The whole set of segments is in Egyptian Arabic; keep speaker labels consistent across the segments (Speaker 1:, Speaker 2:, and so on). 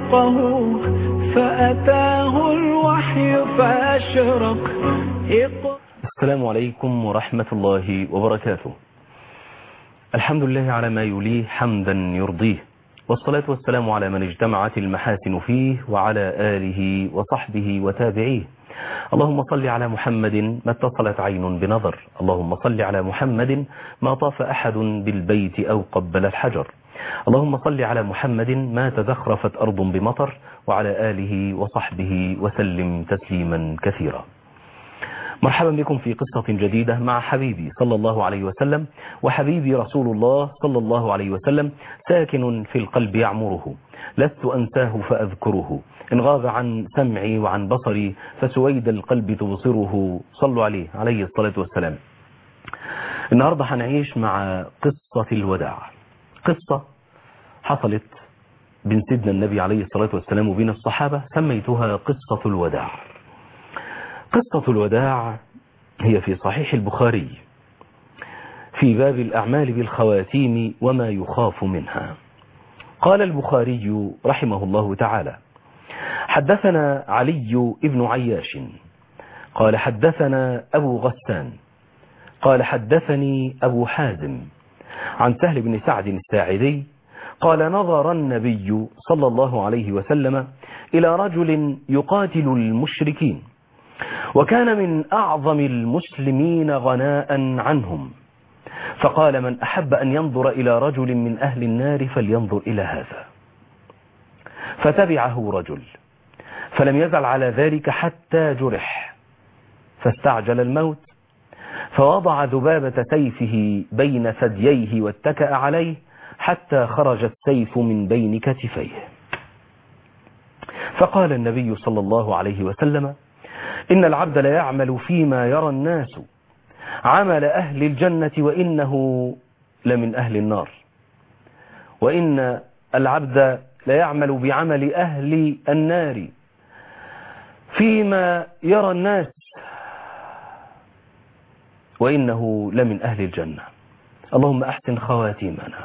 Speaker 1: خلقه فأتاه الوحي فأشرق اقرأ
Speaker 2: السلام عليكم ورحمة الله وبركاته الحمد لله على ما يليه حمدا يرضيه والصلاة والسلام على من اجتمعت المحاسن فيه وعلى آله وصحبه وتابعيه اللهم صل على محمد ما اتصلت عين بنظر اللهم صل على محمد ما طاف أحد بالبيت أو قبل الحجر اللهم صل على محمد ما تزخرفت أرض بمطر وعلى آله وصحبه وسلم تسليما كثيرا مرحبا بكم في قصة جديدة مع حبيبي صلى الله عليه وسلم وحبيبي رسول الله صلى الله عليه وسلم ساكن في القلب يعمره لست أنساه فأذكره إن غاب عن سمعي وعن بصري فسويد القلب تبصره صلوا عليه عليه الصلاة والسلام النهاردة هنعيش مع قصة الوداع قصة حصلت بين سيدنا النبي عليه الصلاة والسلام وبين الصحابة سميتها قصة الوداع قصة الوداع هي في صحيح البخاري في باب الأعمال بالخواتيم وما يخاف منها قال البخاري رحمه الله تعالى حدثنا علي بن عياش قال حدثنا أبو غسان قال حدثني أبو حازم عن سهل بن سعد الساعدي قال نظر النبي صلى الله عليه وسلم إلى رجل يقاتل المشركين وكان من أعظم المسلمين غناء عنهم فقال من أحب أن ينظر إلى رجل من أهل النار فلينظر إلى هذا فتبعه رجل فلم يزل على ذلك حتى جرح فاستعجل الموت فوضع ذبابة سيفه بين ثدييه واتكأ عليه حتى خرج السيف من بين كتفيه فقال النبي صلى الله عليه وسلم إن العبد لا يعمل فيما يرى الناس عمل أهل الجنة وإنه لمن أهل النار وإن العبد لا يعمل بعمل أهل النار فيما يرى الناس وإنه لمن أهل الجنة اللهم أحسن خواتيمنا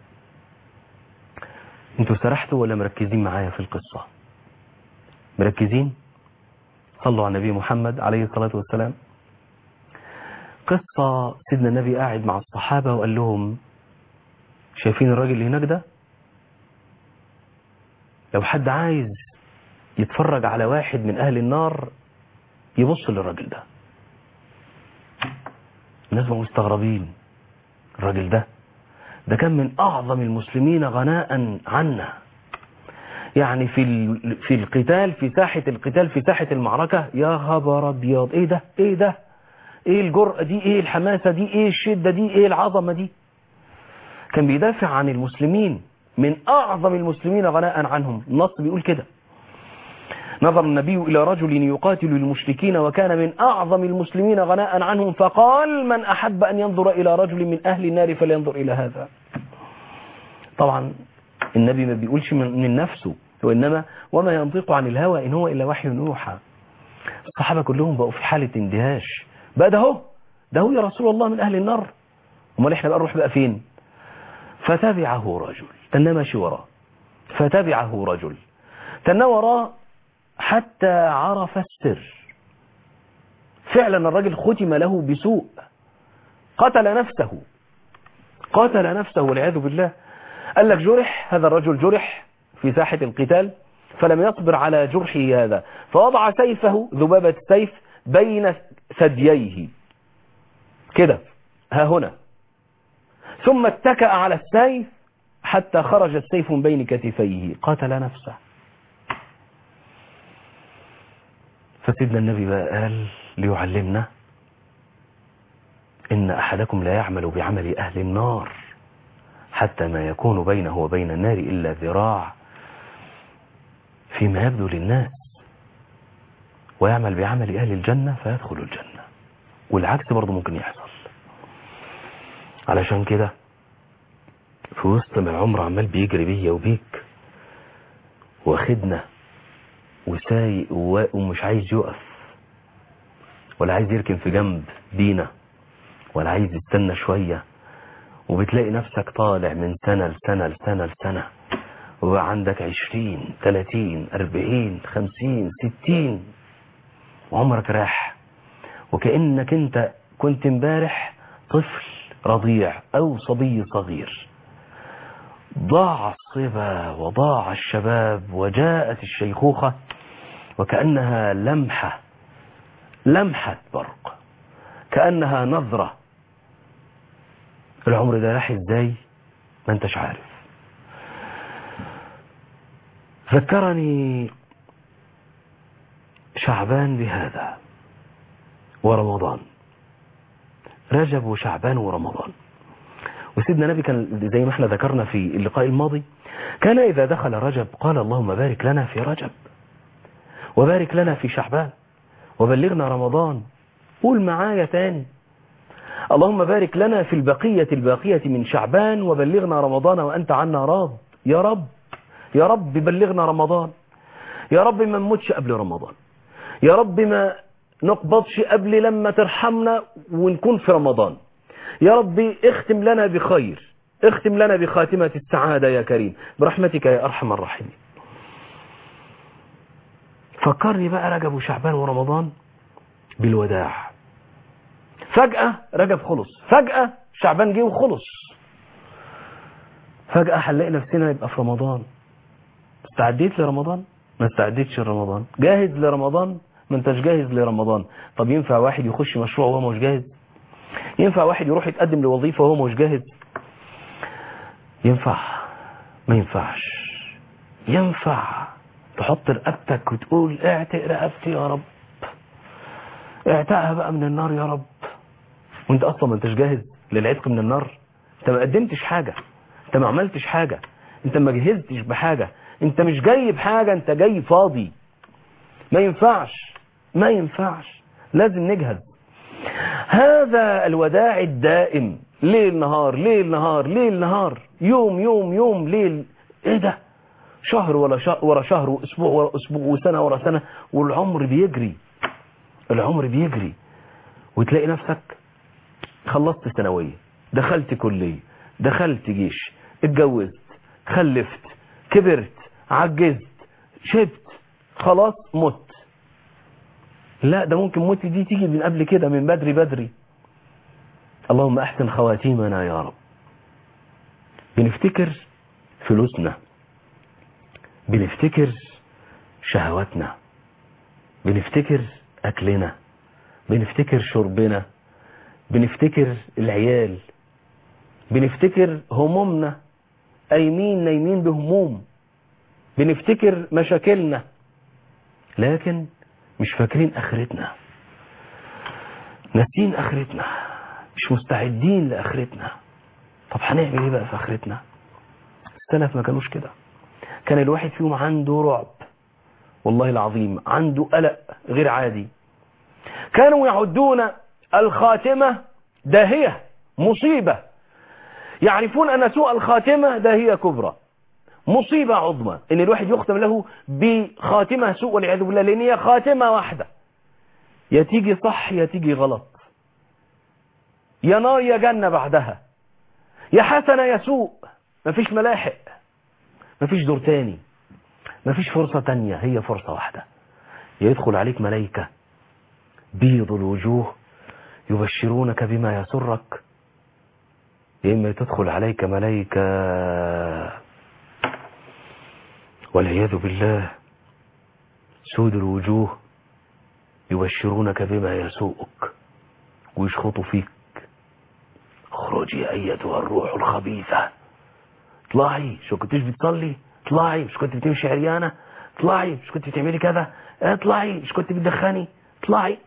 Speaker 2: انتوا سرحتوا ولا مركزين معايا في القصة مركزين صلوا على النبي محمد عليه الصلاة والسلام قصة سيدنا النبي قاعد مع الصحابة وقال لهم شايفين الراجل اللي هناك ده لو حد عايز يتفرج على واحد من أهل النار يبص للراجل ده الناس بقوا مستغربين الراجل ده ده كان من أعظم المسلمين غناء عنا يعني في في القتال في ساحة القتال في ساحة المعركة يا خبر ابيض ايه ده ايه ده ايه الجرأة دي ايه الحماسة دي ايه الشدة دي ايه العظمة دي كان بيدافع عن المسلمين من اعظم المسلمين غناء عنهم النص بيقول كده نظر النبي إلى رجل يقاتل المشركين وكان من أعظم المسلمين غناء عنهم فقال من أحب أن ينظر إلى رجل من أهل النار فلينظر إلى هذا طبعا النبي ما بيقولش من نفسه وإنما وما ينطق عن الهوى إن هو إلا وحي يوحى الصحابة كلهم بقوا في حالة اندهاش بقى ده هو ده هو يا رسول الله من أهل النار امال احنا بقى نروح بقى فين فتبعه رجل تنى ماشي وراه فتبعه رجل تنى وراه حتى عرف السر فعلا الرجل ختم له بسوء قتل نفسه قتل نفسه والعياذ بالله قال لك جرح هذا الرجل جرح في ساحة القتال فلم يصبر على جرحه هذا فوضع سيفه ذبابة السيف بين ثدييه كده ها هنا ثم اتكأ على السيف حتى خرج السيف من بين كتفيه قتل نفسه فسيدنا النبي بقى قال ليعلمنا إن أحدكم لا يعمل بعمل أهل النار حتى ما يكون بينه وبين النار إلا ذراع فيما يبدو للناس ويعمل بعمل أهل الجنة فيدخل الجنة والعكس برضه ممكن يحصل علشان كده في وسط ما العمر عمال بيجري بيا وبيك واخدنا وسايق ومش عايز يقف ولا عايز يركن في جنب بينا ولا عايز يستنى شوية وبتلاقي نفسك طالع من سنة لسنة لسنة لسنة وبقى عندك عشرين تلاتين أربعين خمسين ستين وعمرك راح وكأنك انت كنت امبارح طفل رضيع أو صبي صغير ضاع الصبا وضاع الشباب وجاءت الشيخوخة وكأنها لمحة لمحة برق كأنها نظرة العمر ده راح ازاي ما انتش عارف ذكرني شعبان بهذا ورمضان رجب وشعبان ورمضان وسيدنا النبي كان زي ما احنا ذكرنا في اللقاء الماضي كان إذا دخل رجب قال اللهم بارك لنا في رجب وبارك لنا في شعبان وبلغنا رمضان قول معايا تاني اللهم بارك لنا في البقية الباقية من شعبان وبلغنا رمضان وأنت عنا راض يا رب يا رب بلغنا رمضان يا رب ما نموتش قبل رمضان يا رب ما نقبضش قبل لما ترحمنا ونكون في رمضان يا رب اختم لنا بخير اختم لنا بخاتمة السعادة يا كريم برحمتك يا أرحم الراحمين فكرني بقى رجب وشعبان ورمضان بالوداع فجأة رجب خلص فجأة شعبان جه وخلص فجأة هنلاقي نفسنا يبقى في رمضان استعديت لرمضان ما استعديتش لرمضان جاهز لرمضان ما انتش جاهز لرمضان طب ينفع واحد يخش مشروع وهو مش جاهز ينفع واحد يروح يتقدم لوظيفة وهو مش جاهز ينفع ما ينفعش ينفع تحط رقبتك وتقول اعتق رقبتي يا رب اعتقها بقى من النار يا رب وانت اصلا ما انتش جاهز للعتق من النار انت ما قدمتش حاجة انت ما عملتش حاجة انت ما جهزتش بحاجة انت مش جاي بحاجة انت جاي فاضي ما ينفعش ما ينفعش لازم نجهز هذا الوداع الدائم ليل نهار ليل نهار ليل نهار يوم يوم يوم ليل ايه ده شهر ولا شهر ورا شهر واسبوع ورا اسبوع وسنة ورا سنة والعمر بيجري العمر بيجري وتلاقي نفسك خلصت ثانوية دخلت كلية دخلت جيش اتجوزت خلفت كبرت عجزت شبت خلاص مت لا ده ممكن موت دي تيجي من قبل كده من بدري بدري اللهم احسن خواتيمنا يا رب بنفتكر فلوسنا بنفتكر شهواتنا بنفتكر اكلنا بنفتكر شربنا بنفتكر العيال بنفتكر همومنا قايمين نايمين بهموم بنفتكر مشاكلنا لكن مش فاكرين اخرتنا ناسين اخرتنا مش مستعدين لاخرتنا طب هنعمل ايه بقى في اخرتنا السلف ما كانوش كده كان الواحد فيهم عنده رعب والله العظيم عنده قلق غير عادي كانوا يعدون الخاتمة داهية مصيبة يعرفون أن سوء الخاتمة داهية كبرى مصيبة عظمى ان الواحد يختم له بخاتمة سوء والعياذ بالله لان هي خاتمة واحدة يا تيجي صح يا تيجي غلط يا نار يا جنة بعدها يا حسنة يا سوء مفيش ملاحق مفيش دور تاني مفيش فرصة تانية هي فرصة واحدة يدخل عليك ملايكة بيض الوجوه يبشرونك بما يسرك يا إما تدخل عليك ملايكة والعياذ بالله سود الوجوه يبشرونك بما يسوءك ويشخطوا فيك اخرجي ايتها الروح الخبيثة اطلعي شو كنتش بتصلي اطلعي مش كنت بتمشي عريانة اطلعي مش كنت بتعملي كذا اطلعي مش كنت بتدخني اطلعي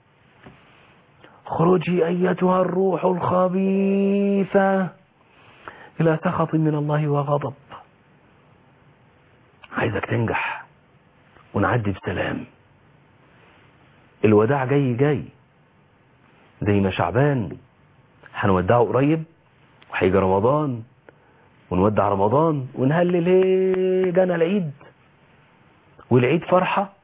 Speaker 2: اخرجي ايتها الروح الخبيثة الى سخط من الله وغضب عايزك تنجح ونعدي بسلام الوداع جاي جاي زي ما شعبان هنودعه قريب وهيجي رمضان ونودع رمضان ونهلل ايه جانا العيد والعيد فرحة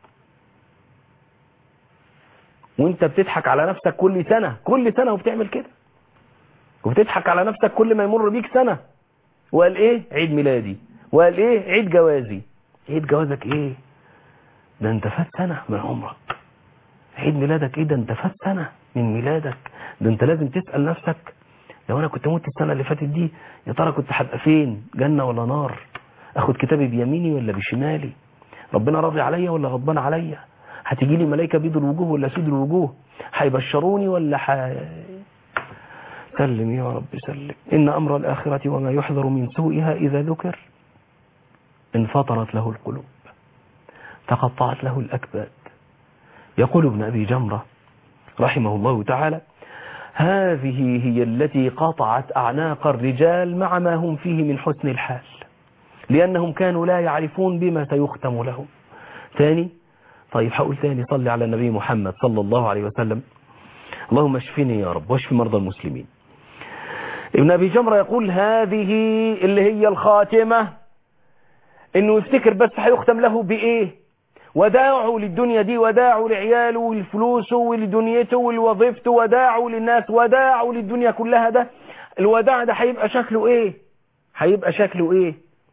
Speaker 2: وانت بتضحك على نفسك كل سنة كل سنة وبتعمل كده وبتضحك على نفسك كل ما يمر بيك سنة وقال ايه عيد ميلادي وقال ايه عيد جوازي عيد جوازك ايه ده انت فات سنة من عمرك عيد ميلادك ايه ده انت فات سنة من ميلادك ده انت لازم تسأل نفسك لو انا كنت موت السنة اللي فاتت دي يا ترى كنت هبقى فين جنة ولا نار اخد كتابي بيميني ولا بشمالي ربنا راضي عليا ولا غضبان عليا هتيجي لي ملائكة بيض الوجوه ولا سود الوجوه هيبشروني ولا ح... سلم يا رب سلم إن أمر الآخرة وما يحذر من سوءها إذا ذكر انفطرت له القلوب تقطعت له الأكباد يقول ابن أبي جمرة رحمه الله تعالى هذه هي التي قطعت أعناق الرجال مع ما هم فيه من حسن الحال لأنهم كانوا لا يعرفون بما سيختم لهم ثاني طيب حقول ثاني صلي على النبي محمد صلى الله عليه وسلم اللهم اشفني يا رب واشف مرضى المسلمين ابن أبي جمرة يقول هذه اللي هي الخاتمة انه يفتكر بس هيختم له بايه وداعه للدنيا دي وداعه لعياله ولفلوسه ولدنيته ولوظيفته وداعه للناس وداعه للدنيا كلها ده الوداع ده هيبقى شكله ايه هيبقى شكله ايه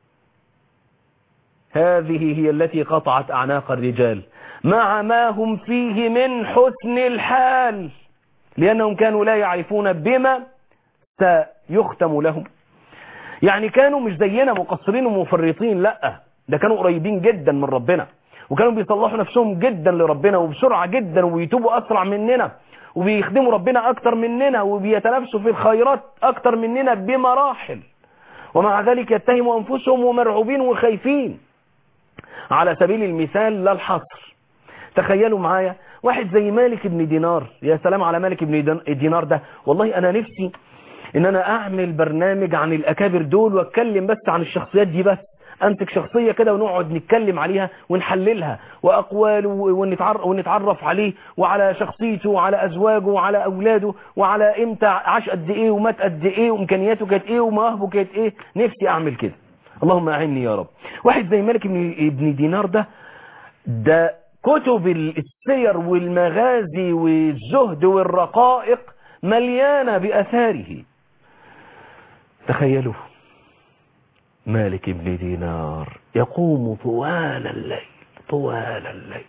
Speaker 2: هذه هي التي قطعت اعناق الرجال مع ما هم فيه من حسن الحال لانهم كانوا لا يعرفون بما سيختم لهم يعني كانوا مش زينا مقصرين ومفرطين لا ده كانوا قريبين جدا من ربنا وكانوا بيصلحوا نفسهم جدا لربنا وبسرعة جدا وبيتوبوا أسرع مننا وبيخدموا ربنا أكتر مننا وبيتنافسوا في الخيرات أكتر مننا بمراحل ومع ذلك يتهموا أنفسهم ومرعوبين وخايفين على سبيل المثال لا الحصر تخيلوا معايا واحد زي مالك بن دينار يا سلام على مالك بن دينار ده والله أنا نفسي ان انا اعمل برنامج عن الاكابر دول واتكلم بس عن الشخصيات دي بس امسك شخصية كده ونقعد نتكلم عليها ونحللها واقواله ونتعرف, ونتعرف عليه وعلى شخصيته وعلى ازواجه وعلى اولاده وعلى امتى عاش قد ايه ومات قد ايه وامكانياته كانت ايه ومواهبه كانت ايه نفسي اعمل كده اللهم اعني يا رب واحد زي مالك ابن دينار ده ده كتب السير والمغازي والزهد والرقائق مليانة بأثاره تخيلوا مالك بن دينار يقوم طوال الليل طوال الليل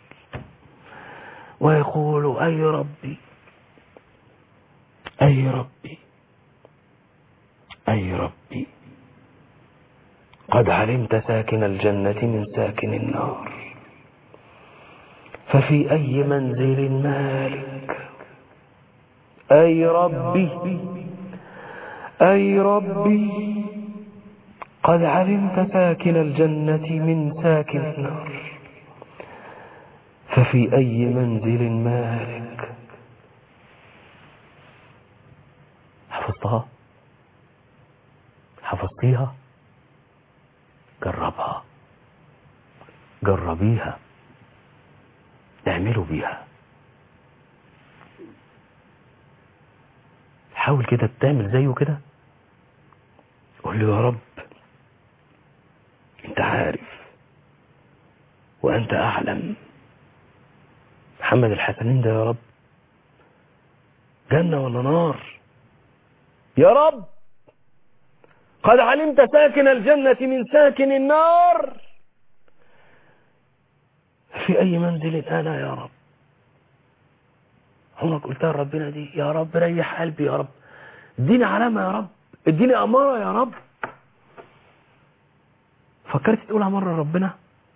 Speaker 2: ويقول أي ربي أي ربي أي ربي قد علمت ساكن الجنة من ساكن النار ففي أي منزل مالك أي ربي أي ربي قد علمت ساكن الجنة من ساكن النار ففي أي منزل مالك حفظتها حفظتيها جربها جربيها اعملوا بيها حاول كده تعمل زيه كده قول له يا رب انت عارف وانت اعلم محمد الحسنين ده يا رب جنة ولا نار يا رب قد علمت ساكن الجنة من ساكن النار في أي منزل أنا يا رب عمرك قلتها لربنا دي يا رب ريح قلبي يا رب اديني علامة يا رب اديني أمارة يا رب فكرت تقولها مرة ربنا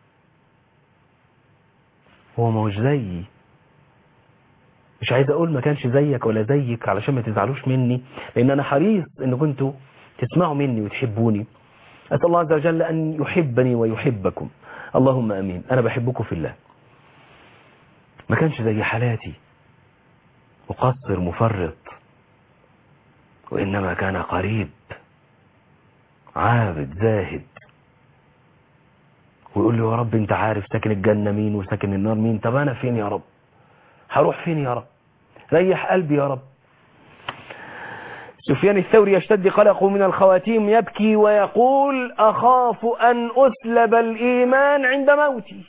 Speaker 2: هو ما هوش زيي مش عايز اقول ما كانش زيك ولا زيك علشان ما تزعلوش مني لان انا حريص ان كنتوا تسمعوا مني وتحبوني اسال الله عز وجل ان يحبني ويحبكم اللهم امين انا بحبكم في الله ما كانش زي حالاتي مقصر مفرط وانما كان قريب عابد زاهد ويقول له يا رب انت عارف ساكن الجنة مين وساكن النار مين طب انا فين يا رب هروح فين يا رب ريح قلبي يا رب سفيان الثوري يشتد قلقه من الخواتيم يبكي ويقول أخاف أن أسلب الإيمان عند موتي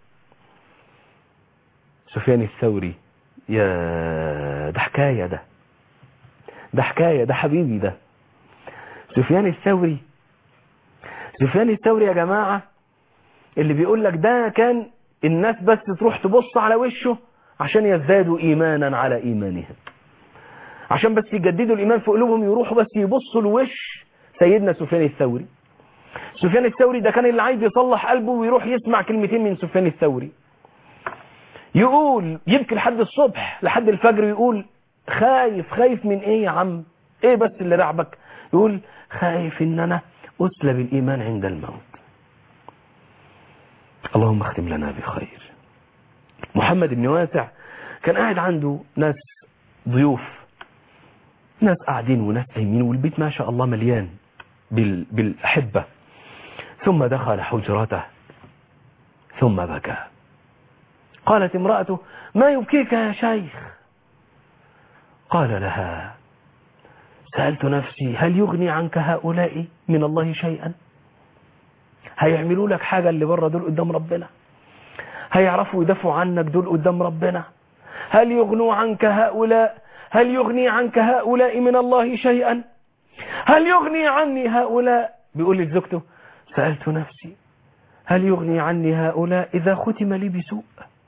Speaker 2: سفيان الثوري يا ده حكاية ده ده حكاية ده حبيبي ده سفيان الثوري سفيان الثوري يا جماعة اللي بيقول لك ده كان الناس بس تروح تبص على وشه عشان يزدادوا إيمانا على إيمانهم عشان بس يجددوا الإيمان في قلوبهم يروحوا بس يبصوا لوش سيدنا سفيان الثوري سفيان الثوري ده كان اللي عايز يصلح قلبه ويروح يسمع كلمتين من سفيان الثوري يقول يبكي لحد الصبح لحد الفجر يقول خايف خايف من ايه يا عم ايه بس اللي رعبك يقول خايف ان انا اسلب الايمان عند الموت اللهم اختم لنا بخير محمد بن واسع كان قاعد عنده ناس ضيوف ناس قاعدين وناس قايمين والبيت ما شاء الله مليان بال... بالأحبة ثم دخل حجرته ثم بكى قالت امرأته ما يبكيك يا شيخ قال لها سألت نفسي هل يغني عنك هؤلاء من الله شيئا هيعملوا لك حاجة اللي بره دول قدام ربنا هيعرفوا يدافعوا عنك دول قدام ربنا هل يغنوا عنك هؤلاء هل يغني عنك هؤلاء من الله شيئا هل يغني عني هؤلاء بيقول لزوجته سألت نفسي هل يغني عني هؤلاء إذا ختم لي بسوء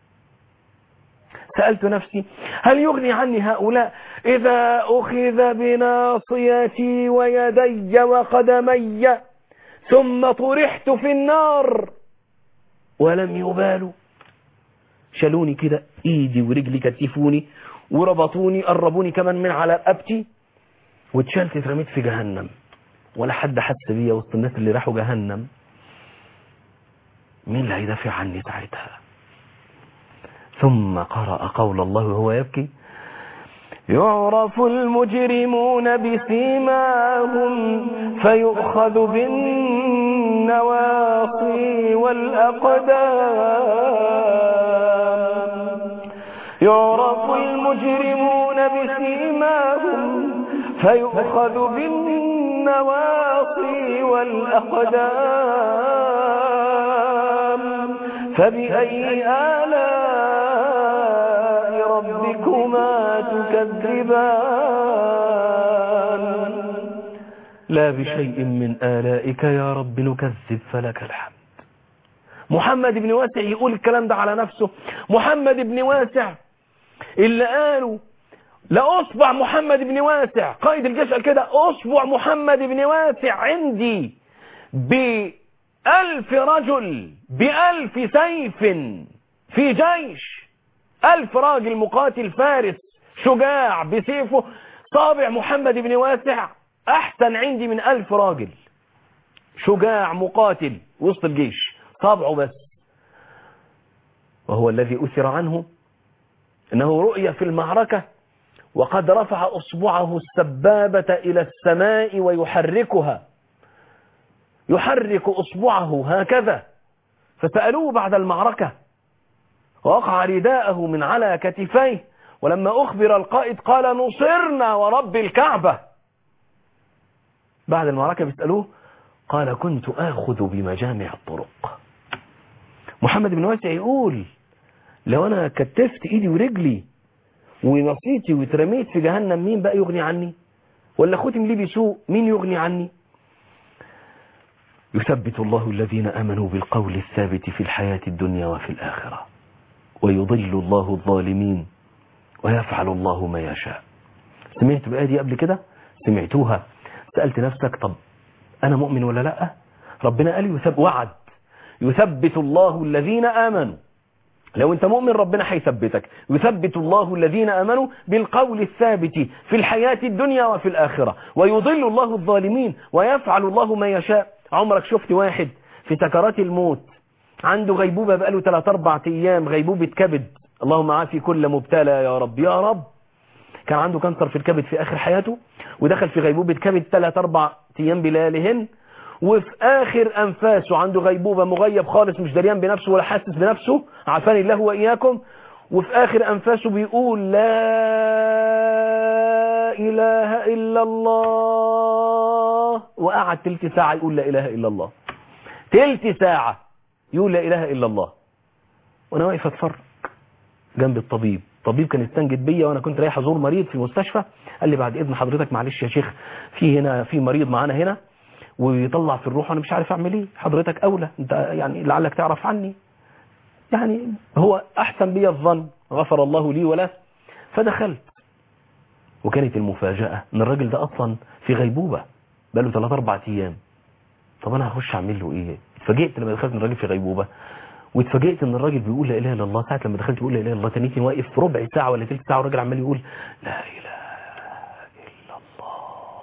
Speaker 2: سألت نفسي هل يغني عني هؤلاء إذا أخذ بناصيتي ويدي وقدمي ثم طرحت في النار ولم يبالوا شالوني كده ايدي ورجلي كتفوني وربطوني قربوني كمان من على رقبتي واتشالت اترميت في جهنم ولا حد حس بيا وسط الناس اللي راحوا جهنم مين اللي هيدافع عني ساعتها ثم قرأ قول الله وهو يبكي يعرف المجرمون بسيماهم فيؤخذ بالنواصي والأقدام يعرف المجرمون بسيماهم فيؤخذ بالنواصي والأقدام فبأي آلاء ربكما تكذبان لا بشيء من آلائك يا رب نكذب فلك الحمد محمد بن واسع يقول الكلام ده على نفسه محمد بن واسع اللي قالوا لأصبع محمد بن واسع قائد الجيش قال كده أصبع محمد بن واسع عندي بألف رجل بألف سيف في جيش ألف راجل مقاتل فارس شجاع بسيفه صابع محمد بن واسع أحسن عندي من ألف راجل شجاع مقاتل وسط الجيش صابعه بس وهو الذي أثر عنه أنه رؤية في المعركة وقد رفع أصبعه السبابة إلى السماء ويحركها يحرك أصبعه هكذا فسألوه بعد المعركة ووقع رداءه من على كتفيه ولما أخبر القائد قال نصرنا ورب الكعبة بعد المعركة بيسألوه قال كنت آخذ بمجامع الطرق محمد بن واسع يقول لو أنا كتفت إيدي ورجلي ونصيتي واترميت في جهنم مين بقى يغني عني ولا ختم لي بسوء مين يغني عني يثبت الله الذين آمنوا بالقول الثابت في الحياة الدنيا وفي الآخرة ويضل الله الظالمين ويفعل الله ما يشاء سمعت بآية دي قبل كده سمعتوها سألت نفسك طب أنا مؤمن ولا لا ربنا قال يثب وعد يثبت الله الذين آمنوا لو انت مؤمن ربنا هيثبتك يثبت الله الذين امنوا بالقول الثابت في الحياة الدنيا وفي الآخرة ويضل الله الظالمين ويفعل الله ما يشاء عمرك شفت واحد في سكرات الموت عنده غيبوبة بقاله 3 4 ايام غيبوبة كبد اللهم عافي كل مبتلى يا رب يا رب كان عنده كانسر في الكبد في آخر حياته ودخل في غيبوبة كبد 3 4 ايام بليالهن وفي آخر أنفاسه عنده غيبوبة مغيب خالص مش دريان بنفسه ولا حاسس بنفسه عافاني الله وإياكم وفي آخر أنفاسه بيقول لا إله إلا الله وقعد تلت ساعة يقول لا إله إلا الله تلت ساعة يقول لا إله إلا الله وأنا واقف أتفرج جنب الطبيب الطبيب كان استنجد بيا وانا كنت رايح ازور مريض في المستشفى قال لي بعد اذن حضرتك معلش يا شيخ في هنا في مريض معانا هنا ويطلع في الروح وانا مش عارف اعمل ايه حضرتك اولى انت يعني لعلك تعرف عني يعني هو احسن بي الظن غفر الله لي وله فدخلت وكانت المفاجأة ان الراجل ده اصلا في غيبوبة بقاله 3 4 ايام طب انا هخش اعمل له ايه اتفاجئت لما دخلت ان الراجل في غيبوبة واتفاجئت ان الراجل بيقول لا اله الا الله ساعه لما دخلت يقول لا اله الا الله تنيتني واقف ربع ساعه ولا ثلث ساعه والراجل عمال يقول لا اله الا الله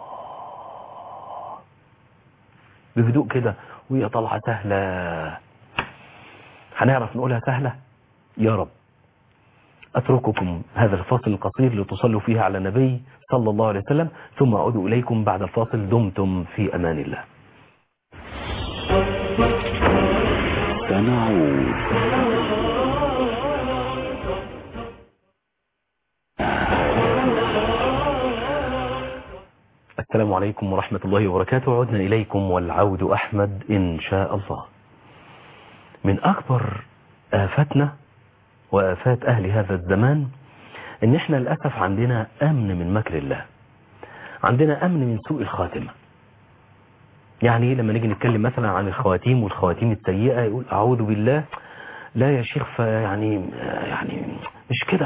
Speaker 2: بهدوء كده وهي طالعه سهله هنعرف نقولها سهله يا رب أترككم هذا الفاصل القصير لتصلوا فيه على النبي صلى الله عليه وسلم ثم أعود إليكم بعد الفاصل دمتم في أمان الله
Speaker 3: سنعود
Speaker 2: السلام عليكم ورحمة الله وبركاته عدنا إليكم والعود أحمد إن شاء الله من أكبر آفاتنا وآفات أهل هذا الزمان إن إحنا للأسف عندنا أمن من مكر الله عندنا أمن من سوء الخاتمة يعني إيه لما نيجي نتكلم مثلا عن الخواتيم والخواتيم السيئة يقول أعوذ بالله لا يا شيخ يعني يعني مش كده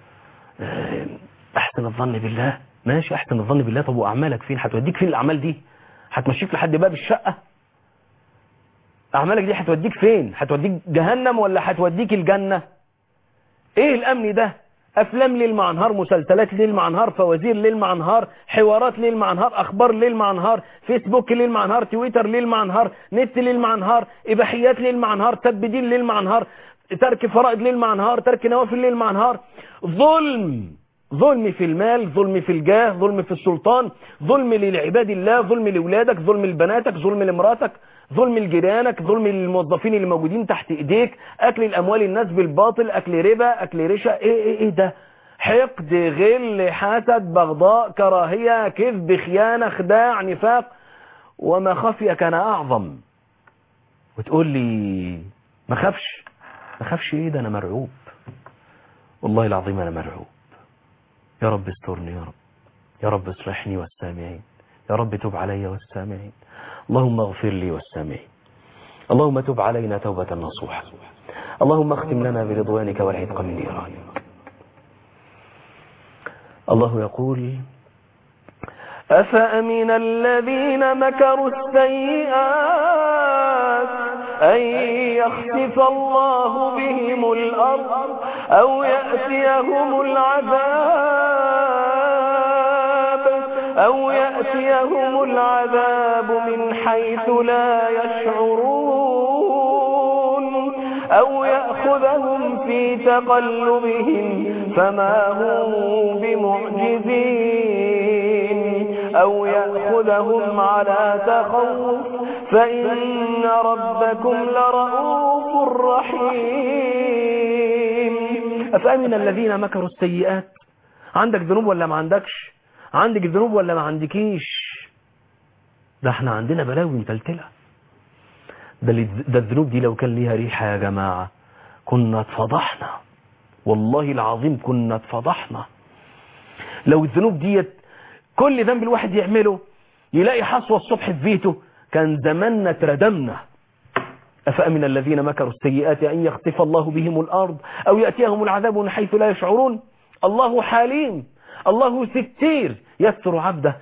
Speaker 2: أحسن الظن بالله ماشي أحسن الظن بالله طب وأعمالك فين هتوديك فين الأعمال دي هتمشيك لحد باب الشقة أعمالك دي هتوديك فين هتوديك جهنم ولا هتوديك الجنة ايه الامن ده افلام ليل مع نهار مسلسلات ليل مع نهار فوازير ليل مع نهار حوارات ليل مع نهار اخبار ليل مع نهار فيسبوك ليل مع نهار تويتر ليل مع نهار نت ليل مع نهار اباحيات ليل مع نهار سب دين ليل مع نهار ترك فرائض ليل مع نهار ترك نوافل ليل مع نهار ظلم ظلم في المال ظلم في الجاه ظلم في السلطان ظلم لعباد الله ظلم لأولادك ظلم لبناتك ظلم لمراتك ظلم لجيرانك ظلم للموظفين اللي موجودين تحت ايديك اكل الاموال الناس بالباطل اكل ربا اكل رشا ايه ايه ايه ده حقد غل حسد بغضاء كراهية كذب خيانة خداع نفاق وما خفي كان اعظم وتقول لي ما خافش ما خافش ايه ده انا مرعوب والله العظيم انا مرعوب يا رب استرني يا رب يا رب اصلحني والسامعين يا رب تب علي والسامعين اللهم اغفر لي والسامعين اللهم تب علينا توبة نصوحة اللهم اختم لنا برضوانك والعتق من نيرانك الله يقول أفأمن الذين مكروا السيئات أن يخسف الله بهم الأرض أو يأتيهم العذاب أو يأتيهم العذاب من حيث لا يشعرون أو يأخذهم في تقلبهم فما هم بمعجزين أو يأخذهم على تخوف فإن ربكم لرؤوف رحيم أفأمن الذين مكروا السيئات عندك ذنوب ولا ما عندكش عندك ذنوب ولا ما عندكيش ده احنا عندنا بلاوي متلتلة ده, ده الذنوب دي لو كان ليها ريحة يا جماعة كنا اتفضحنا والله العظيم كنا اتفضحنا لو الذنوب ديت كل ذنب الواحد يعمله يلاقي حصوة الصبح في بيته كان زماننا اتردمنا أفأمن الذين مكروا السيئات أن يخطف الله بهم الأرض أو يأتيهم العذاب من حيث لا يشعرون الله حليم الله ستير يستر عبده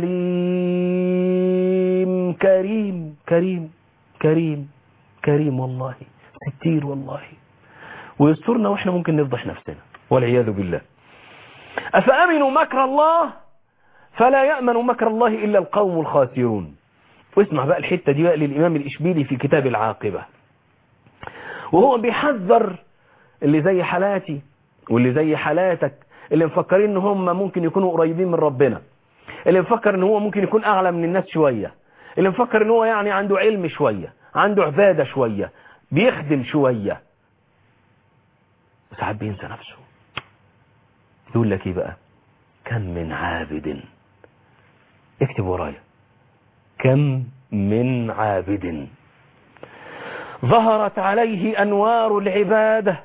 Speaker 2: حليم كريم كريم كريم كريم والله ستير والله ويسترنا واحنا ممكن نفضح نفسنا والعياذ بالله أفأمنوا مكر الله فلا يأمن مكر الله إلا القوم الخاسرون واسمع بقى الحتة دي بقى للإمام الإشبيلي في كتاب العاقبة وهو بيحذر اللي زي حالاتي واللي زي حالاتك اللي مفكرين ان هم ممكن يكونوا قريبين من ربنا اللي مفكر ان هو ممكن يكون اعلى من الناس شوية اللي مفكر ان هو يعني عنده علم شوية عنده عبادة شوية بيخدم شوية وساعات بينسى نفسه يقول لك ايه بقى كم من عابد اكتب ورايا كم من عابد ظهرت عليه أنوار العبادة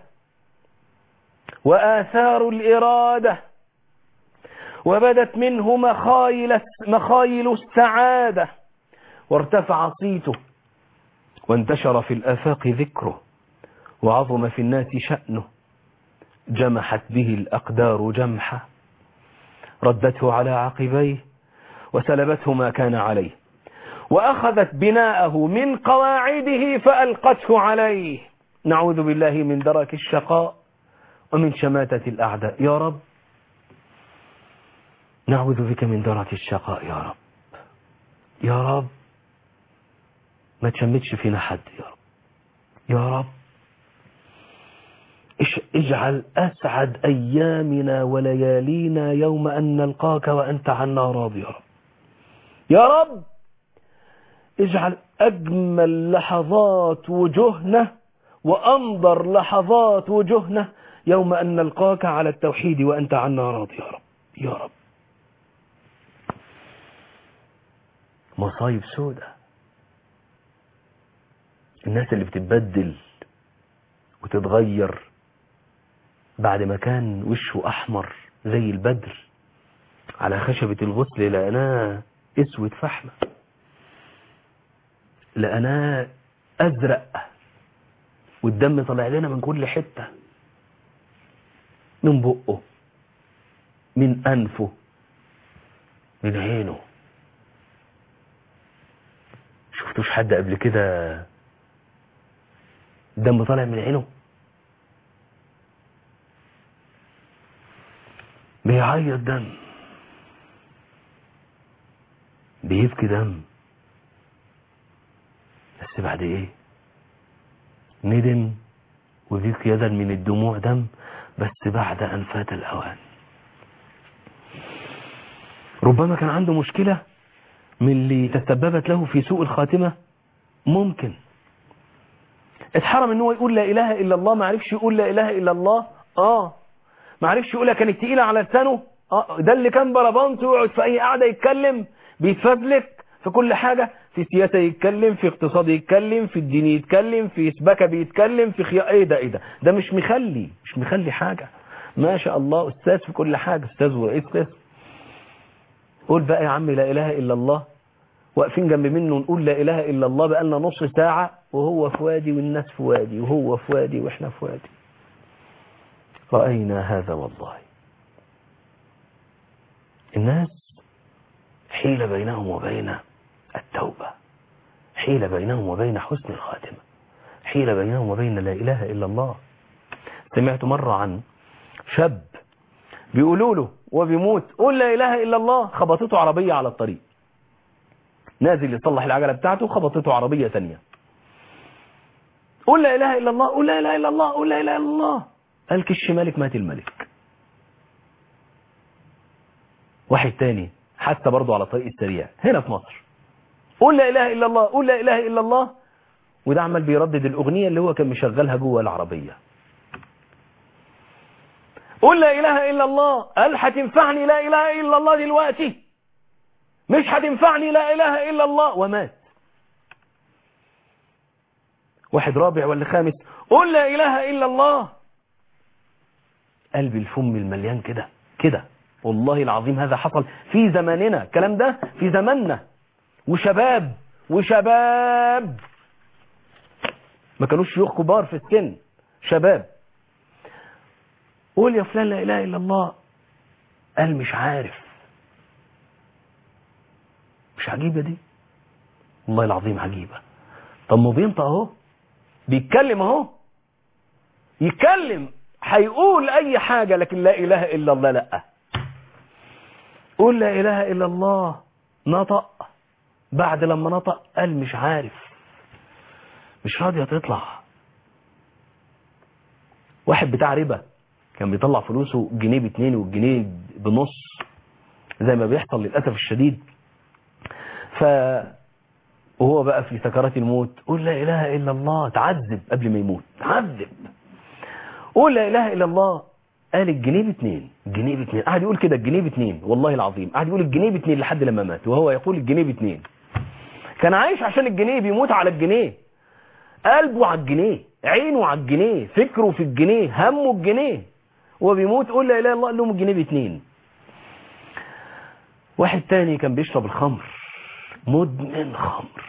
Speaker 2: وآثار الإرادة وبدت منه مخايل, مخايل السعادة وارتفع صيته وانتشر في الآفاق ذكره وعظم في الناس شأنه جمحت به الأقدار جمحة ردته على عقبيه وسلبته ما كان عليه وأخذت بناءه من قواعده فألقته عليه نعوذ بالله من درك الشقاء ومن شماتة الأعداء يا رب نعوذ بك من درك الشقاء يا رب يا رب ما تشمتش فينا حد يا رب يا رب اجعل أسعد أيامنا وليالينا يوم أن نلقاك وأنت عنا راضي يا رب يا رب اجعل أجمل لحظات وجهنا وأنظر لحظات وجهنا يوم أن نلقاك على التوحيد وأنت عنا راضي يا رب يا رب مصايب سودة الناس اللي بتتبدل وتتغير بعد ما كان وشه أحمر زي البدر على خشبة الغسل لقناه اسود فحمة لقناه أزرق والدم طلع لنا من كل حتة من بقه من أنفه من عينه شفتوش حد قبل كده الدم طالع من عينه بيعيط دم بيبكي دم بس بعد ايه ندم وبيك يدا من الدموع دم بس بعد ان فات الاوان ربما كان عنده مشكلة من اللي تسببت له في سوء الخاتمة ممكن اتحرم ان هو يقول لا اله الا الله ما عرفش يقول لا اله الا الله اه ما عرفش يقولها كانت تقيلة على لسانه اه ده اللي كان بربانته يقعد في اي قعدة يتكلم بيتفزلك في كل حاجة في سياسة يتكلم في اقتصاد يتكلم في الدين يتكلم في سباكة بيتكلم في خيار ايه ده ايه ده ده مش مخلي مش مخلي حاجة ما شاء الله استاذ في كل حاجة استاذ ورئيس قسم قول بقى يا عم لا اله الا الله واقفين جنب منه نقول لا اله الا الله بقالنا نص ساعة وهو في وادي والناس في وادي وهو في وادي واحنا في وادي رأينا هذا والله الناس حيل بينهم وبين التوبة حيل بينهم وبين حسن الخاتمة حيل بينهم وبين لا إله إلا الله سمعت مرة عن شاب بيقولوا له وبيموت قول لا إله إلا الله خبطته عربية على الطريق نازل يصلح العجلة بتاعته خبطته عربية تانية قول لا إله إلا الله قول لا إله إلا الله قول لا إله إلا الله قال كش مالك مات الملك واحد تاني حتى برضه على الطريق السريع هنا في مصر قول لا إله إلا الله قول لا إله إلا الله وده عمال بيردد الأغنية اللي هو كان مشغلها جوه العربية قول لا إله إلا الله قال هتنفعني لا إله إلا الله دلوقتي مش هتنفعني لا إله إلا الله ومات واحد رابع ولا خامس قول لا إله إلا الله قلب الفم المليان كده كده والله العظيم هذا حصل في زماننا الكلام ده في زماننا وشباب وشباب ما كانوش شيوخ كبار في السن شباب قول يا فلان لا اله الا الله قال مش عارف مش عجيبه دي والله العظيم عجيبه طب ما بينطق اهو بيتكلم اهو يتكلم هيقول اي حاجه لكن لا اله الا الله لا قول لا اله الا الله نطق بعد لما نطق قال مش عارف مش راضية تطلع واحد بتاع ربا كان بيطلع فلوسه جنيه باتنين والجنيه بنص زي ما بيحصل للأسف الشديد ف وهو بقى في سكرات الموت قول لا إله إلا الله تعذب قبل ما يموت تعذب قول لا إله إلا الله قال الجنيه باتنين الجنيه باتنين قعد يقول كده الجنيه باتنين والله العظيم قعد يقول الجنيه باتنين لحد لما مات وهو يقول الجنيه باتنين كان عايش عشان الجنيه بيموت على الجنيه قلبه على الجنيه عينه على الجنيه فكره في الجنيه همه الجنيه هو بيموت قول لا اله الا الله قال لهم الجنيه باتنين واحد تاني كان بيشرب الخمر مدمن خمر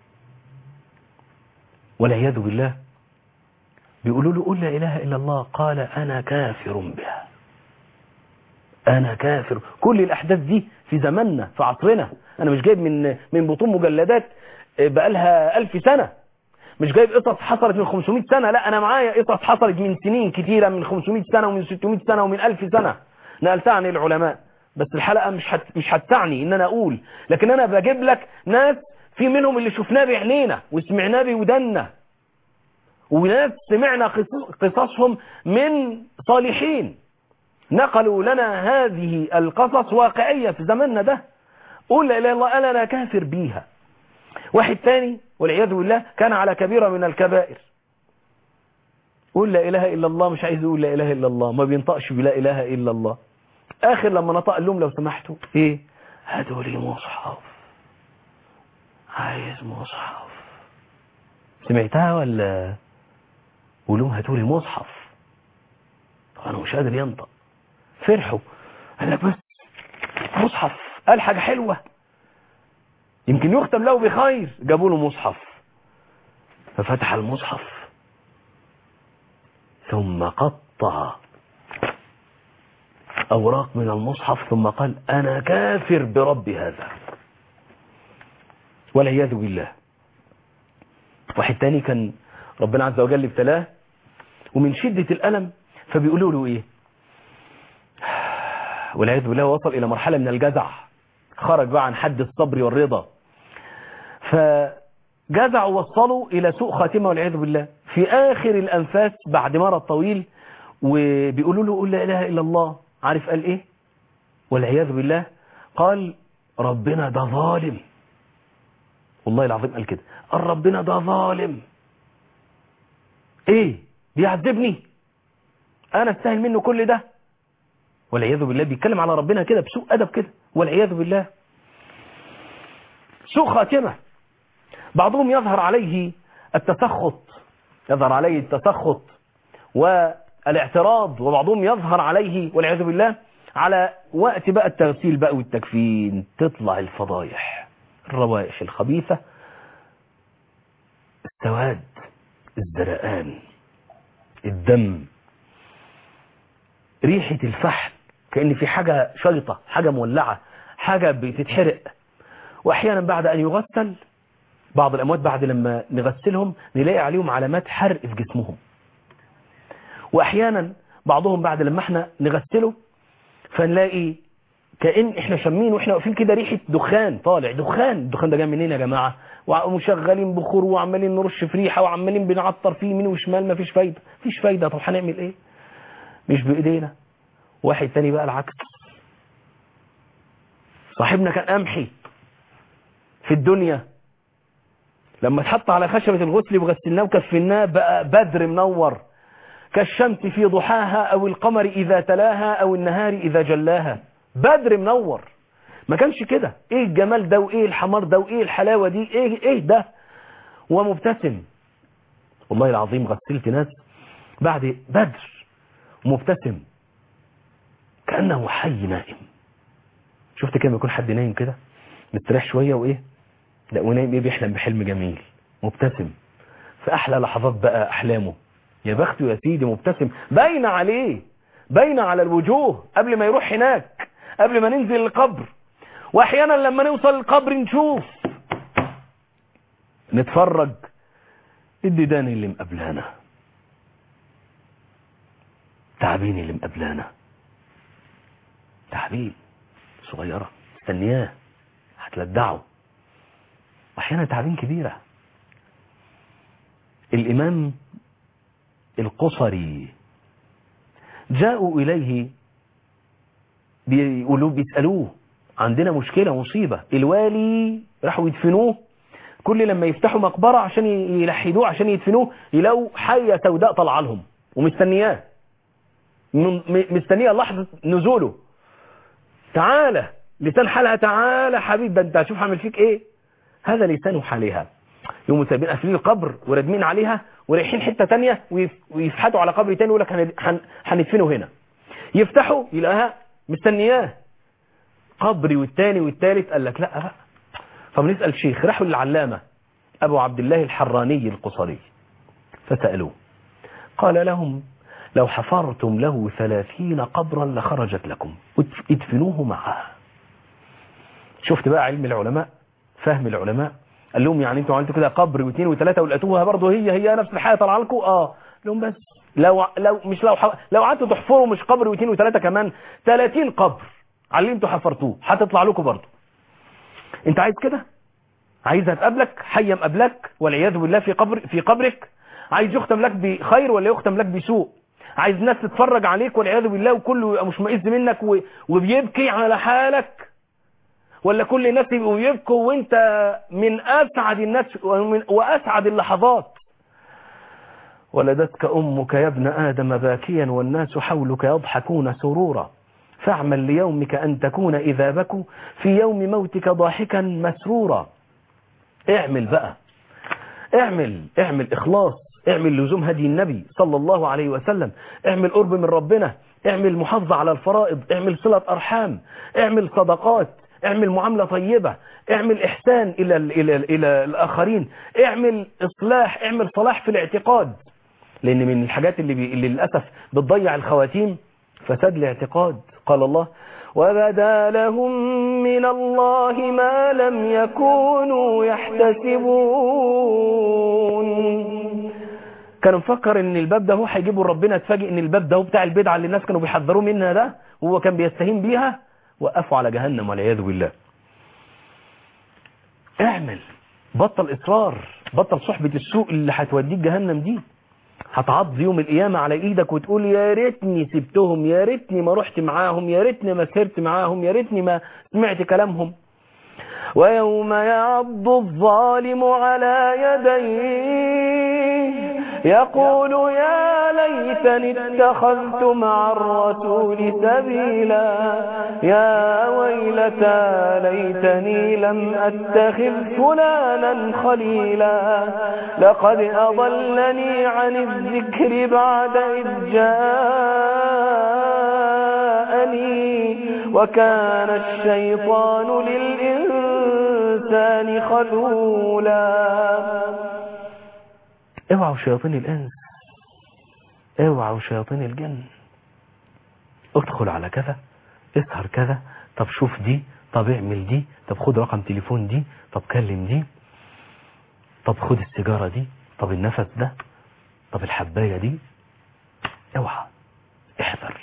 Speaker 2: والعياذ بالله بيقولوا له قل لا إله إلا الله قال أنا كافر بها أنا كافر كل الأحداث دي في زماننا في عصرنا أنا مش جايب من من بطون مجلدات بقالها ألف سنة مش جايب قصص حصلت من 500 سنة لا أنا معايا قصص حصلت من سنين كتيرة من 500 سنة ومن 600 سنة ومن 1000 سنة نقلتها عن العلماء بس الحلقة مش هت... مش هتسعني ان انا اقول لكن انا بجيب لك ناس في منهم اللي شفناه بعينينا وسمعناه بودنا وناس سمعنا قصص... قصصهم من صالحين نقلوا لنا هذه القصص واقعية في زماننا ده قول لا اله الا الله قال انا كافر بيها واحد تاني والعياذ بالله كان على كبيرة من الكبائر قول لا اله الا الله مش عايز يقول لا اله الا الله ما بينطقش بلا اله الا الله اخر لما نطق لهم لو سمحتوا ايه هاتوا لي مصحف عايز مصحف سمعتها ولا قولهم هاتوا لي مصحف انا مش قادر ينطق فرحوا قال لك بس مصحف قال حاجه حلوه يمكن يختم له بخير جابوا له مصحف ففتح المصحف ثم قطع أوراق من المصحف ثم قال أنا كافر برب هذا والعياذ بالله واحد تاني كان ربنا عز وجل ابتلاه ومن شدة الألم فبيقولوا له إيه والعياذ بالله وصل إلى مرحلة من الجزع خرج بقى عن حد الصبر والرضا فجزعوا وصلوا إلى سوء خاتمة والعياذ بالله في آخر الأنفاس بعد مرض طويل وبيقولوا له قل لا إله إلا الله عارف قال إيه والعياذ بالله قال ربنا ده ظالم والله العظيم قال كده قال ربنا ده ظالم ايه بيعذبني انا استاهل منه كل ده والعياذ بالله بيتكلم على ربنا كده بسوء ادب كده والعياذ بالله سوء خاتمه بعضهم يظهر عليه التسخط يظهر عليه التسخط والاعتراض وبعضهم يظهر عليه والعياذ بالله على وقت بقى التغسيل بقى والتكفين تطلع الفضايح الروائح الخبيثة السواد الزرقان الدم ريحة الفحم كأن في حاجة شيطة حاجة مولعة حاجة بتتحرق وأحيانا بعد أن يغسل بعض الأموات بعد لما نغسلهم نلاقي عليهم علامات حرق في جسمهم وأحيانا بعضهم بعد لما احنا نغسله فنلاقي كأن احنا شامين واحنا واقفين كده ريحة دخان طالع دخان الدخان ده جاي منين يا جماعة ومشغلين بخور وعمالين نرش في ريحة وعمالين بنعطر فيه يمين وشمال مفيش فايدة مفيش فايدة طب هنعمل ايه مش بايدينا واحد تاني بقى العكس صاحبنا كان قمحي في الدنيا لما اتحط على خشبة الغسل وغسلناه وكفناه بقى بدر منور كالشمس في ضحاها او القمر اذا تلاها او النهار اذا جلاها بدر منور ما كانش كده ايه الجمال ده وايه الحمار ده وايه الحلاوة دي ايه ايه ده ومبتسم والله العظيم غسلت ناس بعد بدر مبتسم كأنه حي نائم شفت كده يكون حد نايم كده مستريح شوية وايه لا ونايم ايه بيحلم بحلم جميل مبتسم في احلى لحظات بقى احلامه يا بخته يا سيدي مبتسم باين عليه باين على الوجوه قبل ما يروح هناك قبل ما ننزل القبر واحيانا لما نوصل القبر نشوف نتفرج الديدان اللي مقابلانا تعابين اللي مقابلانا تعابين صغيرة استنياه هتلدعه واحيانا تعابين كبيرة الامام القصري جاءوا إليه بيقولوا بيسألوه عندنا مشكلة مصيبة الوالي راحوا يدفنوه كل لما يفتحوا مقبرة عشان يلحدوه عشان يدفنوه يلاقوا حية سوداء طالعه لهم ومستنياه مستنية لحظة نزوله تعالى لسان حالها تعالى حبيب ده انت هشوف هعمل فيك ايه هذا لسان حالها يقوموا سايبين قافلين القبر وردمين عليها ورايحين حته تانية ويفحتوا على قبر تاني يقول لك هندفنه هنا يفتحوا يلاقيها مستنياه قبري والتاني والتالت قال لك لا بقى فبنسأل شيخ راحوا للعلامة أبو عبد الله الحراني القصري فسألوه قال لهم لو حفرتم له ثلاثين قبرا لخرجت لكم ادفنوه معها شفت بقى علم العلماء فهم العلماء قال لهم يعني انتوا عملتوا كده قبر واثنين وثلاثه ولقيتوها برضه هي هي نفس الحاجه طالعه لكم اه لهم بس لو لو مش لو ح... لو قعدتوا تحفروا مش قبر واثنين وثلاثه كمان 30 قبر على اللي انتوا حفرتوه هتطلع لكم برضه انت عايز كده عايزها تقابلك حيه مقابلك والعياذ بالله في قبر في قبرك عايز يختم لك بخير ولا يختم لك بسوء عايز ناس تتفرج عليك والعياذ بالله وكله يبقى مشمئز منك و... وبيبكي على حالك ولا كل الناس يبقوا يبكوا وانت من اسعد الناس ومن واسعد اللحظات ولدتك امك يا ابن ادم باكيا والناس حولك يضحكون سرورا فاعمل ليومك ان تكون اذا بكوا في يوم موتك ضاحكا مسرورا اعمل بقى اعمل اعمل اخلاص اعمل لزوم هدي النبي صلى الله عليه وسلم اعمل قرب من ربنا اعمل محافظة على الفرائض اعمل صلة ارحام اعمل صدقات اعمل معاملة طيبة اعمل احسان الى ال الى ال الى الاخرين اعمل اصلاح اعمل صلاح في الاعتقاد لان من الحاجات اللي, بي اللي للاسف بتضيع الخواتيم فساد الاعتقاد قال الله وبدا لهم من الله ما لم يكونوا يحتسبون كان مفكر ان الباب ده هو هيجيبه ربنا اتفاجئ ان الباب ده هو بتاع البدعه اللي الناس كانوا بيحذروه منها ده وهو كان بيستهين بيها وقفوا على جهنم والعياذ بالله اعمل بطل اصرار بطل صحبة السوء اللي هتوديك جهنم دي هتعض يوم القيامة على ايدك وتقول يا ريتني سبتهم يا ريتني ما رحت معاهم يا ريتني ما سهرت معاهم يا ريتني ما سمعت كلامهم ويوم يعض الظالم على يديه يقول يا ليتني اتخذت مع الرسول سبيلا يا ويلتى ليتني لم أتخذ فلانا خليلا لقد أضلني عن الذكر بعد إذ جاءني وكان الشيطان للإنسان خذولا اوعوا شياطين الانس اوعوا شياطين الجن ادخل على كذا اسهر كذا طب شوف دي طب اعمل دي طب خد رقم تليفون دي طب كلم دي طب خد السيجارة دي طب النفس ده طب الحباية دي اوعى احذر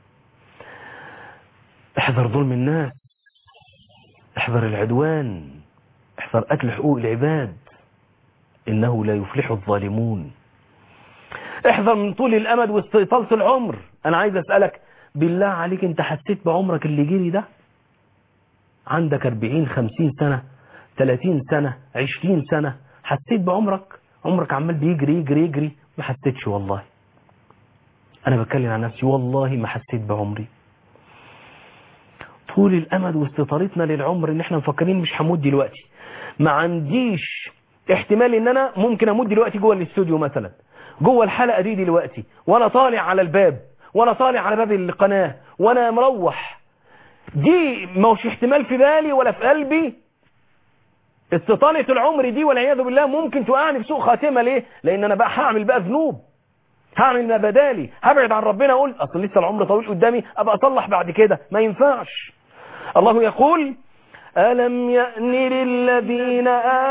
Speaker 2: احذر ظلم الناس احذر العدوان احذر اكل حقوق العباد إنه لا يفلح الظالمون احذر من طول الأمد واستيطالة العمر أنا عايز أسألك بالله عليك أنت حسيت بعمرك اللي جري ده عندك 40 50 سنة 30 سنة 20 سنة حسيت بعمرك عمرك عمال بيجري يجري يجري ما حسيتش والله أنا بتكلم عن نفسي والله ما حسيت بعمري طول الأمد واستطارتنا للعمر إن احنا مفكرين مش هموت دلوقتي ما عنديش احتمال ان انا ممكن اموت دلوقتي جوه الاستوديو مثلا جوه الحلقة دي دلوقتي وانا طالع على الباب وانا طالع على باب القناة وانا مروح دي مش احتمال في بالي ولا في قلبي استطالة العمر دي والعياذ بالله ممكن توقعني في سوء خاتمة ليه لان انا بقى هعمل بقى ذنوب هعمل ما بدالي هبعد عن ربنا اقول اصل لسه العمر طويل قدامي ابقى اصلح بعد كده ما ينفعش الله يقول ألم يأن للذين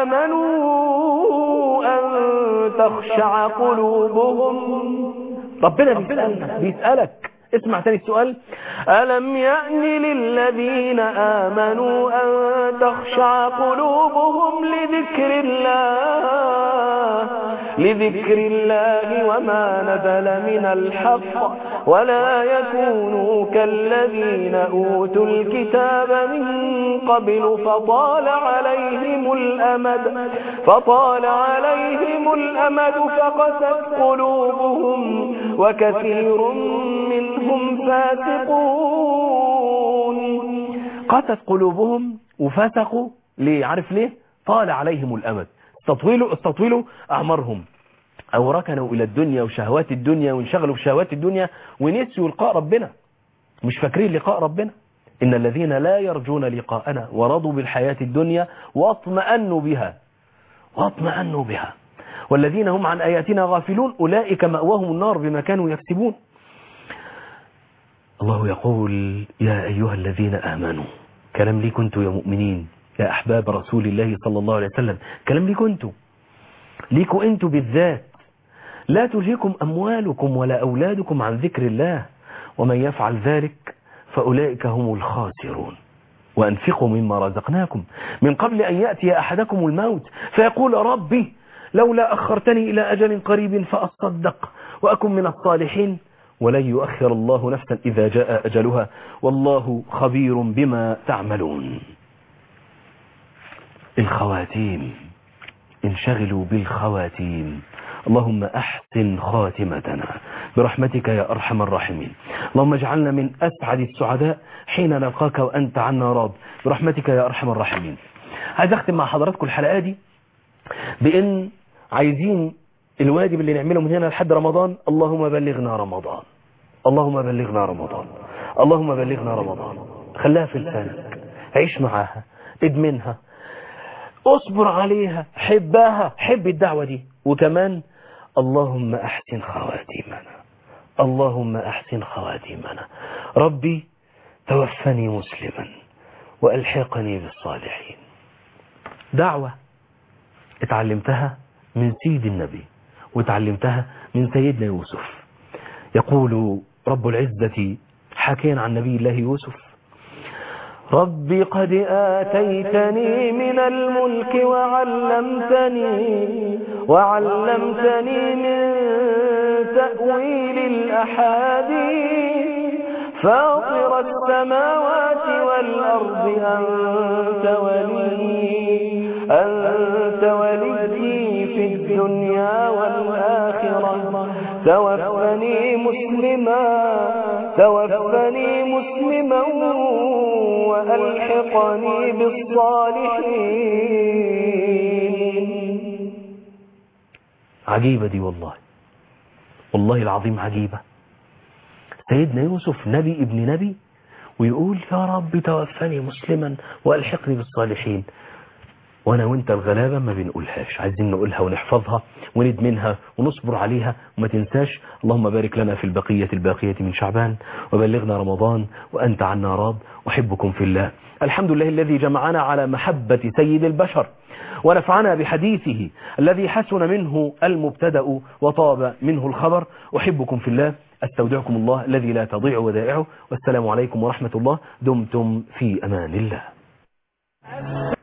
Speaker 2: آمنوا أن تخشع قلوبهم ربنا بيسألك, بيسألك اسمع تاني السؤال ألم يأن للذين آمنوا أن تخشع قلوبهم لذكر الله لذكر الله وما نزل من الحق ولا يكونوا كالذين أوتوا الكتاب من قبل فطال عليهم الأمد فطال عليهم الأمد فقست قلوبهم وكثير منهم فاسقون قست قلوبهم وفسقوا ليه عارف ليه طال عليهم الأمد استطولوا استطولوا أعمارهم أو ركنوا إلى الدنيا وشهوات الدنيا وانشغلوا بشهوات الدنيا ونسيوا لقاء ربنا مش فاكرين لقاء ربنا إن الذين لا يرجون لقاءنا ورضوا بالحياة الدنيا واطمأنوا بها واطمأنوا بها والذين هم عن آياتنا غافلون أولئك مأواهم النار بما كانوا يكسبون الله يقول يا أيها الذين آمنوا كلام لي كنت يا مؤمنين يا أحباب رسول الله صلى الله عليه وسلم كلام لي كنت ليكوا أنتوا بالذات لا تلهكم أموالكم ولا أولادكم عن ذكر الله ومن يفعل ذلك فأولئك هم الخاسرون وأنفقوا مما رزقناكم من قبل أن يأتي أحدكم الموت فيقول ربي لولا أخرتني إلى أجل قريب فأصدق وأكن من الصالحين ولن يؤخر الله نفسا إذا جاء أجلها والله خبير بما تعملون الخواتيم انشغلوا بالخواتيم اللهم أحسن خاتمتنا برحمتك يا أرحم الراحمين اللهم اجعلنا من أسعد السعداء حين نلقاك وأنت عنا راض برحمتك يا أرحم الراحمين عايز أختم مع حضراتكم الحلقة دي بأن عايزين الواجب اللي نعمله من هنا لحد رمضان اللهم بلغنا رمضان اللهم بلغنا رمضان اللهم بلغنا رمضان خلاها في لسانك عيش معاها ادمنها اصبر عليها حبها حب الدعوة دي وكمان اللهم احسن خواتيمنا اللهم احسن خواتيمنا ربي توفني مسلما والحقني بالصالحين دعوة اتعلمتها من سيد النبي وتعلمتها من سيدنا يوسف يقول رب العزة حكيا عن نبي الله يوسف رب قد آتيتني من الملك وعلمتني وعلمتني من تأويل الأحاديث فاطر السماوات والأرض أنت ولي أنت ولي في الدنيا والآخرة توفني مسلما توفني مسلما وألحقني بالصالحين عجيبة دي والله والله العظيم عجيبة سيدنا يوسف نبي ابن نبي ويقول يا رب توفني مسلما وألحقني بالصالحين وانا وانت الغلابة ما بنقولهاش عايزين نقولها ونحفظها وندمنها ونصبر عليها وما تنساش اللهم بارك لنا في البقية الباقية من شعبان وبلغنا رمضان وأنت عنا راض أحبكم في الله الحمد لله الذي جمعنا على محبة سيد البشر ونفعنا بحديثه الذي حسن منه المبتدأ وطاب منه الخبر أحبكم في الله استودعكم الله الذي لا تضيع ودائعه والسلام عليكم ورحمة الله دمتم في أمان الله